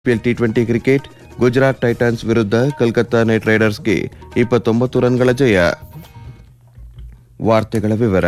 IPL T twenty cricket Gujarat titans ವಿರುದ್ಧ Kolkata night ರೈಡರ್ಸ್ಗೆ ಇಪ್ಪತ್ತೊಂಬತ್ತು ರನ್ಗಳ ಜಯ ವಾರ್ತೆಗಳ ವಿವರ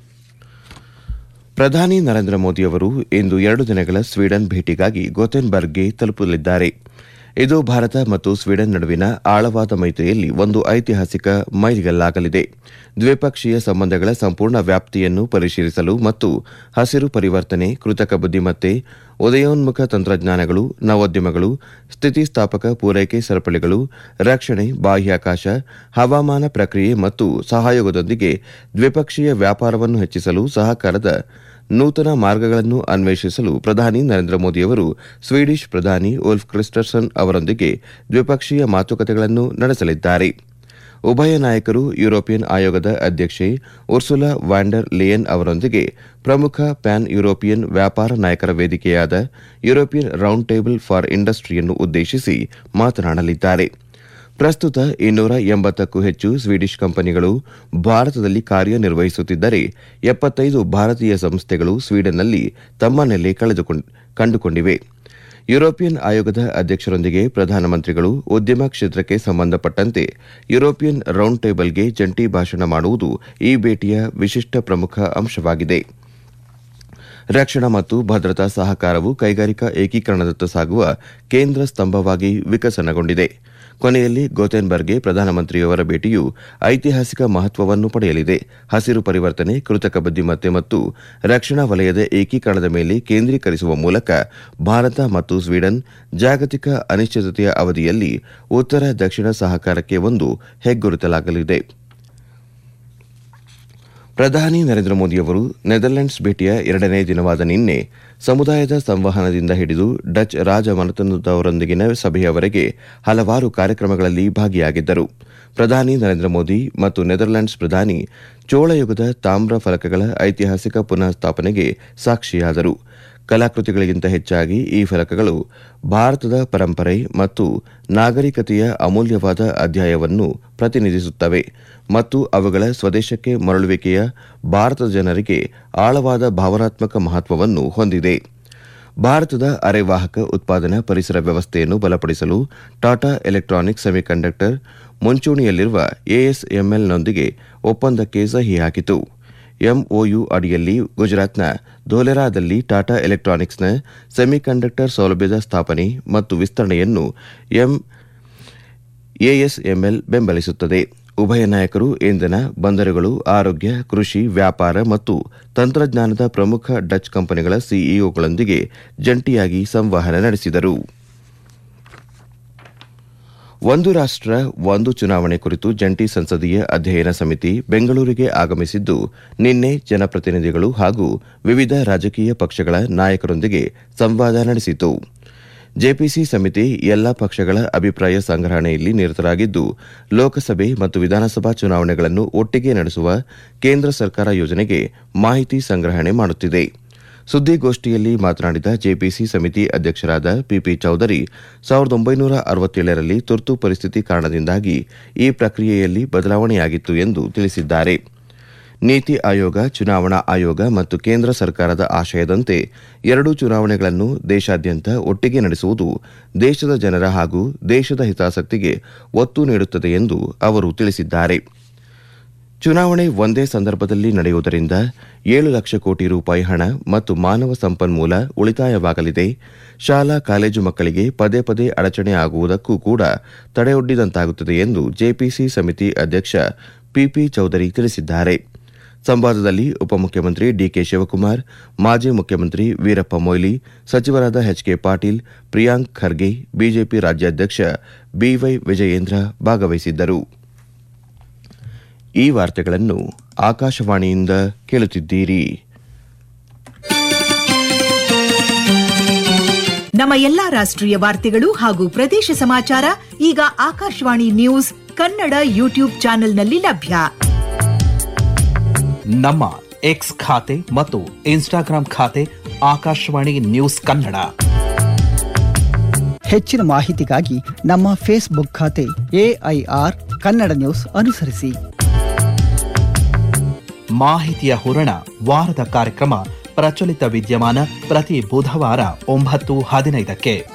ಪ್ರಧಾನಿ ನರೇಂದ್ರ ಮೋದಿಯವರು ಇಂದು ಎರಡು ದಿನಗಳ ಸ್ವೀಡನ್ ಭೇಟಿಗಾಗಿ ಗೊಥೆನ್ಬರ್ಗ್ಗೆ ತಲುಪಲಿದ್ದಾರೆ ಇದು ಭಾರತ ಮತ್ತು ಸ್ವೀಡನ್ ನಡುವಿನ ಆಳವಾದ ಮೈತ್ರಿಯಲ್ಲಿ ಒಂದು ಐತಿಹಾಸಿಕ ಮೈಲಿಗಲ್ಲಾಗಲಿದೆ ದ್ವಿಪಕ್ಷೀಯ ಸಂಬಂಧಗಳ ಸಂಪೂರ್ಣ ವ್ಯಾಪ್ತಿಯನ್ನು ಪರಿಶೀಲಿಸಲು ಮತ್ತು ಹಸಿರು ಪರಿವರ್ತನೆ ಕೃತಕ ಬುದ್ದಿಮತ್ತೆ ಉದಯೋನ್ಮುಖ ತಂತ್ರಜ್ಞಾನಗಳು ನವೋದ್ಯಮಗಳು ಸ್ಥಿತಿಸ್ಥಾಪಕ ಪೂರೈಕೆ ಸರಪಳಿಗಳು ರಕ್ಷಣೆ ಬಾಹ್ಯಾಕಾಶ ಹವಾಮಾನ ಪ್ರಕ್ರಿಯೆ ಮತ್ತು ಸಹಯೋಗದೊಂದಿಗೆ ದ್ವಿಪಕ್ಷೀಯ ವ್ಯಾಪಾರವನ್ನು ಹೆಚ್ಚಿಸಲು ಸಹಕಾರದ ನೂತನ ಮಾರ್ಗಗಳನ್ನು ಅನ್ವೇಷಿಸಲು ಪ್ರಧಾನಿ ನರೇಂದ್ರ ಮೋದಿಯವರು ಸ್ವೀಡಿಷ್ ಪ್ರಧಾನಿ ಉಲ್ಫ್ ಕ್ರಿಸ್ಟರ್ಸನ್ ಅವರೊಂದಿಗೆ ದ್ವಿಪಕ್ಷೀಯ ಮಾತುಕತೆಗಳನ್ನು ನಡೆಸಲಿದ್ದಾರೆ ಉಭಯ ನಾಯಕರು ಯುರೋಪಿಯನ್ ಆಯೋಗದ ಅಧ್ಯಕ್ಷೆ ಉರ್ಸುಲಾ ವ್ಯಾಂಡರ್ ಲಿಯನ್ ಅವರೊಂದಿಗೆ ಪ್ರಮುಖ ಪ್ಯಾನ್ ಯುರೋಪಿಯನ್ ವ್ಯಾಪಾರ ನಾಯಕರ ವೇದಿಕೆಯಾದ ಯುರೋಪಿಯನ್ ರೌಂಡ್ ಟೇಬಲ್ ಫಾರ್ ಇಂಡಸ್ಟ್ರಿಯನ್ನು ಉದ್ದೇಶಿಸಿ ಮಾತನಾಡಲಿದ್ದಾರೆ ಪ್ರಸ್ತುತ ಇನ್ನೂರ ಎಂಬತ್ತಕ್ಕೂ ಹೆಚ್ಚು ಸ್ವೀಡಿಷ್ ಕಂಪನಿಗಳು ಭಾರತದಲ್ಲಿ ಕಾರ್ಯನಿರ್ವಹಿಸುತ್ತಿದ್ದರೆ ಎಪ್ಪತ್ತೈದು ಭಾರತೀಯ ಸಂಸ್ಥೆಗಳು ಸ್ವೀಡನ್ನಲ್ಲಿ ತಮ್ಮ ನೆಲೆ ಕಳೆದುಕೊಂಡ್- ಕಂಡುಕೊಂಡಿವೆ ಯುರೋಪಿಯನ್ ಆಯೋಗದ ಅಧ್ಯಕ್ಷರೊಂದಿಗೆ ಪ್ರಧಾನಮಂತ್ರಿಗಳು ಉದ್ಯಮ ಕ್ಷೇತ್ರಕ್ಕೆ ಸಂಬಂಧಪಟ್ಟಂತೆ ಯುರೋಪಿಯನ್ ರೌಂಡ್ ಟೇಬಲ್ಗೆ ಜಂಟಿ ಭಾಷಣ ಮಾಡುವುದು ಈ ಭೇಟಿಯ ವಿಶಿಷ್ಟ ಪ್ರಮುಖ ಅಂಶವಾಗಿದೆ ರಕ್ಷಣಾ ಮತ್ತು ಭದ್ರತಾ ಸಹಕಾರವು ಕೈಗಾರಿಕಾ ಏಕೀಕರಣದತ್ತ ಸಾಗುವ ಕೇಂದ್ರ ಸ್ತಂಭವಾಗಿ ವಿಕಸನಗೊಂಡಿದೆ ಕೊನೆಯಲ್ಲಿ ಗೋತೆನ್ಬರ್ಗ್ಗೆ ಪ್ರಧಾನಮಂತ್ರಿಯವರ ಭೇಟಿಯು ಐತಿಹಾಸಿಕ ಮಹತ್ವವನ್ನು ಪಡೆಯಲಿದೆ ಹಸಿರು ಪರಿವರ್ತನೆ ಕೃತಕ ಬುದ್ದಿಮತ್ತೆ ಮತ್ತು ರಕ್ಷಣಾ ವಲಯದ ಏಕೀಕರಣದ ಮೇಲೆ ಕೇಂದ್ರೀಕರಿಸುವ ಮೂಲಕ ಭಾರತ ಮತ್ತು ಸ್ವೀಡನ್ ಜಾಗತಿಕ ಅನಿಶ್ಚಿತತೆಯ ಅವಧಿಯಲ್ಲಿ ಉತ್ತರ ದಕ್ಷಿಣ ಸಹಕಾರಕ್ಕೆ ಒಂದು ಹೆಗ್ಗುರುತಲಾಗಲಿದೆ ಪ್ರಧಾನಿ ನರೇಂದ್ರ ಮೋದಿಯವರು ನೆದರ್ಲೆಂಡ್ಸ್ ಭೇಟಿಯ ಎರಡನೇ ದಿನವಾದ ನಿನ್ನೆ ಸಮುದಾಯದ ಸಂವಹನದಿಂದ ಹಿಡಿದು ಡಚ್ ರಾಜಮನೆತನದವರೊಂದಿಗಿನ ಸಭೆಯವರೆಗೆ ಹಲವಾರು ಕಾರ್ಯಕ್ರಮಗಳಲ್ಲಿ ಭಾಗಿಯಾಗಿದ್ದರು ಪ್ರಧಾನಿ ನರೇಂದ್ರ ಮೋದಿ ಮತ್ತು ನೆದರ್ಲೆಂಡ್ಸ್ ಪ್ರಧಾನಿ ಚೋಳಯುಗದ ತಾಮ್ರ ಫಲಕಗಳ ಐತಿಹಾಸಿಕ ಪುನಃಸ್ಥಾಪನೆಗೆ ಸಾಕ್ಷಿಯಾದರು ಕಲಾಕೃತಿಗಳಿಗಿಂತ ಹೆಚ್ಚಾಗಿ ಈ ಫಲಕಗಳು ಭಾರತದ ಪರಂಪರೆ ಮತ್ತು ನಾಗರಿಕತೆಯ ಅಮೂಲ್ಯವಾದ ಅಧ್ಯಾಯವನ್ನು ಪ್ರತಿನಿಧಿಸುತ್ತವೆ ಮತ್ತು ಅವುಗಳ ಸ್ವದೇಶಕ್ಕೆ ಮರಳುವಿಕೆಯ ಭಾರತದ ಜನರಿಗೆ ಆಳವಾದ ಭಾವನಾತ್ಮಕ ಮಹತ್ವವನ್ನು ಹೊಂದಿದೆ ಭಾರತದ ಅರೆವಾಹಕ ಉತ್ಪಾದನಾ ಪರಿಸರ ವ್ಯವಸ್ಥೆಯನ್ನು ಬಲಪಡಿಸಲು ಟಾಟಾ ಎಲೆಕ್ಟ್ರಾನಿಕ್ಸ್ ಸೆಮಿಕಂಡಕ್ಟರ್ ಮುಂಚೂಣಿಯಲ್ಲಿರುವ ಎಎಸ್ಎಂಎಲ್ನೊಂದಿಗೆ ಒಪ್ಪಂದಕ್ಕೆ ಸಹಿ ಹಾಕಿತು ಎಂಒಯು ಅಡಿಯಲ್ಲಿ ಗುಜರಾತ್ನ ಧೋಲೆರಾದಲ್ಲಿ ಟಾಟಾ ಎಲೆಕ್ಟ್ರಾನಿಕ್ಸ್ನ ಸೆಮಿಕಂಡಕ್ಟರ್ ಸೌಲಭ್ಯದ ಸ್ಥಾಪನೆ ಮತ್ತು ವಿಸ್ತರಣೆಯನ್ನು ಎಂ ಎಎಸ್ಎಂಎಲ್ ಬೆಂಬಲಿಸುತ್ತದೆ ಉಭಯ ನಾಯಕರು ಇಂಧನ ಬಂದರುಗಳು ಆರೋಗ್ಯ ಕೃಷಿ ವ್ಯಾಪಾರ ಮತ್ತು ತಂತ್ರಜ್ಞಾನದ ಪ್ರಮುಖ ಡಚ್ ಕಂಪನಿಗಳ ಸಿಇಒಗಳೊಂದಿಗೆ ಜಂಟಿಯಾಗಿ ಸಂವಹನ ನಡೆಸಿದರು ಒಂದು ರಾಷ್ಟ್ರ ಒಂದು ಚುನಾವಣೆ ಕುರಿತು ಜಂಟಿ ಸಂಸದೀಯ ಅಧ್ಯಯನ ಸಮಿತಿ ಬೆಂಗಳೂರಿಗೆ ಆಗಮಿಸಿದ್ದು ನಿನ್ನೆ ಜನಪ್ರತಿನಿಧಿಗಳು ಹಾಗೂ ವಿವಿಧ ರಾಜಕೀಯ ಪಕ್ಷಗಳ ನಾಯಕರೊಂದಿಗೆ ಸಂವಾದ ನಡೆಸಿತು ಜೆಪಿಸಿ ಸಮಿತಿ ಎಲ್ಲಾ ಪಕ್ಷಗಳ ಅಭಿಪ್ರಾಯ ಸಂಗ್ರಹಣೆಯಲ್ಲಿ ನಿರತರಾಗಿದ್ದು ಲೋಕಸಭೆ ಮತ್ತು ವಿಧಾನಸಭಾ ಚುನಾವಣೆಗಳನ್ನು ಒಟ್ಟಿಗೆ ನಡೆಸುವ ಕೇಂದ್ರ ಸರ್ಕಾರ ಯೋಜನೆಗೆ ಮಾಹಿತಿ ಸಂಗ್ರಹಣೆ ಮಾಡುತ್ತಿದೆ ಸುದ್ದಿಗೋಷ್ಠಿಯಲ್ಲಿ ಮಾತನಾಡಿದ ಜೆಪಿಸಿ ಸಮಿತಿ ಅಧ್ಯಕ್ಷರಾದ ಪಿಪಿ ಚೌಧರಿ ಸಾವಿರದ ಒಂಬೈನೂರ ಅರವತ್ತೇಳರಲ್ಲಿ ತುರ್ತು ಪರಿಸ್ಥಿತಿ ಕಾರಣದಿಂದಾಗಿ ಈ ಪ್ರಕ್ರಿಯೆಯಲ್ಲಿ ಬದಲಾವಣೆಯಾಗಿತ್ತು ಎಂದು ತಿಳಿಸಿದ್ದಾರೆ ನೀತಿ ಆಯೋಗ ಚುನಾವಣಾ ಆಯೋಗ ಮತ್ತು ಕೇಂದ್ರ ಸರ್ಕಾರದ ಆಶಯದಂತೆ ಎರಡೂ ಚುನಾವಣೆಗಳನ್ನು ದೇಶಾದ್ಯಂತ ಒಟ್ಟಿಗೆ ನಡೆಸುವುದು ದೇಶದ ಜನರ ಹಾಗೂ ದೇಶದ ಹಿತಾಸಕ್ತಿಗೆ ಒತ್ತು ನೀಡುತ್ತದೆ ಎಂದು ಅವರು ತಿಳಿಸಿದ್ದಾರೆ ಚುನಾವಣೆ ಒಂದೇ ಸಂದರ್ಭದಲ್ಲಿ ನಡೆಯುವುದರಿಂದ ಏಳು ಲಕ್ಷ ಕೋಟಿ ರೂಪಾಯಿ ಹಣ ಮತ್ತು ಮಾನವ ಸಂಪನ್ಮೂಲ ಉಳಿತಾಯವಾಗಲಿದೆ ಶಾಲಾ ಕಾಲೇಜು ಮಕ್ಕಳಿಗೆ ಪದೇ ಪದೇ ಅಡಚಣೆ ಆಗುವುದಕ್ಕೂ ಕೂಡ ತಡೆಯೊಡ್ಡಿದಂತಾಗುತ್ತದೆ ಎಂದು ಜೆಪಿಸಿ ಸಮಿತಿ ಅಧ್ಯಕ್ಷ ಪಿಪಿ ಚೌಧರಿ ತಿಳಿಸಿದ್ದಾರೆ ಸಂವಾದದಲ್ಲಿ ಉಪಮುಖ್ಯಮಂತ್ರಿ ಡಿಕೆ ಶಿವಕುಮಾರ್ ಮಾಜಿ ಮುಖ್ಯಮಂತ್ರಿ ವೀರಪ್ಪ ಮೊಯ್ಲಿ ಸಚಿವರಾದ ಎಚ್ಕೆ ಪಾಟೀಲ್ ಪ್ರಿಯಾಂಕ್ ಖರ್ಗೆ ಬಿಜೆಪಿ ರಾಜ್ಯಾಧ್ಯಕ್ಷ ಬಿವೈ ವಿಜಯೇಂದ್ರ ಭಾಗವಹಿಸಿದ್ದರು ಈ ವಾರ್ತೆಗಳನ್ನು ಆಕಾಶವಾಣಿಯಿಂದ ಕೇಳುತ್ತಿದ್ದೀರಿ ನಮ್ಮ ಎಲ್ಲಾ ರಾಷ್ಟ್ರೀಯ ವಾರ್ತೆಗಳು ಹಾಗೂ ಪ್ರದೇಶ ಸಮಾಚಾರ ಈಗ ಆಕಾಶವಾಣಿ ನ್ಯೂಸ್ ಕನ್ನಡ ಯೂಟ್ಯೂಬ್ ಚಾನೆಲ್ನಲ್ಲಿ ಲಭ್ಯ ನಮ್ಮ ಎಕ್ಸ್ ಖಾತೆ ಮತ್ತು ಇನ್ಸ್ಟಾಗ್ರಾಂ ಖಾತೆ ಆಕಾಶವಾಣಿ ನ್ಯೂಸ್ ಕನ್ನಡ ಹೆಚ್ಚಿನ ಮಾಹಿತಿಗಾಗಿ ನಮ್ಮ ಫೇಸ್ಬುಕ್ ಖಾತೆ ಎಐಆರ್ ಕನ್ನಡ ನ್ಯೂಸ್ ಅನುಸರಿಸಿ ಮಾಹಿತಿಯ ಹೂರಣ ವಾರದ ಕಾರ್ಯಕ್ರಮ ಪ್ರಚಲಿತ ವಿದ್ಯಮಾನ ಪ್ರತಿ ಬುಧವಾರ ಒಂಬತ್ತು ಹದಿನೈದಕ್ಕೆ